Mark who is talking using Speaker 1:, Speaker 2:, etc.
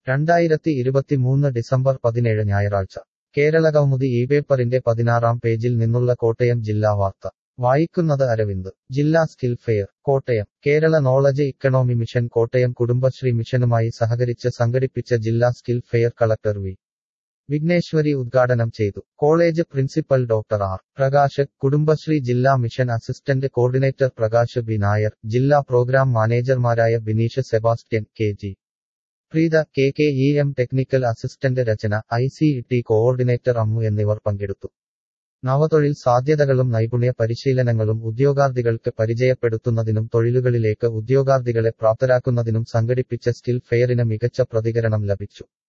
Speaker 1: രണ്ടായിരത്തി ഇരുപത്തിമൂന്ന് ഡിസംബർ പതിനേഴ് ഞായറാഴ്ച കേരളകൗമുദി ഈ പേപ്പറിന്റെ പതിനാറാം പേജിൽ നിന്നുള്ള കോട്ടയം ജില്ലാ വാർത്ത വായിക്കുന്നത് അരവിന്ദ് ജില്ലാ skill fair Kottayam Kerala knowledge economy mission Kottayam Kudumbashree മിഷനുമായി സഹകരിച്ച് സംഘടിപ്പിച്ച ജില്ലാ skill fair collector V Vigneshwari ഉദ്ഘാടനം ചെയ്തു college principal doctor R Prakash Kudumbashree ജില്ലാ mission assistant coordinator Prakash B Nair ജില്ലാ പ്രോഗ്രാം മാനേജർമാരായ Bineesh Sebastian K G Preetha K K E M technical assistant Rachana I C T coordinator Ammu എന്നിവർ പങ്കെടുത്തു നവതൊഴിൽ സാധ്യതകളും നൈപുണ്യ പരിശീലനങ്ങളും ഉദ്യോഗാർത്ഥികൾക്ക് പരിചയപ്പെടുത്തുന്നതിനും തൊഴിലുകളിലേക്ക് ഉദ്യോഗാർത്ഥികളെ പ്രാപ്തരാക്കുന്നതിനും സംഘടിപ്പിച്ച സ്കിൽ ഫെയറിന് മികച്ച പ്രതികരണം ലഭിച്ചു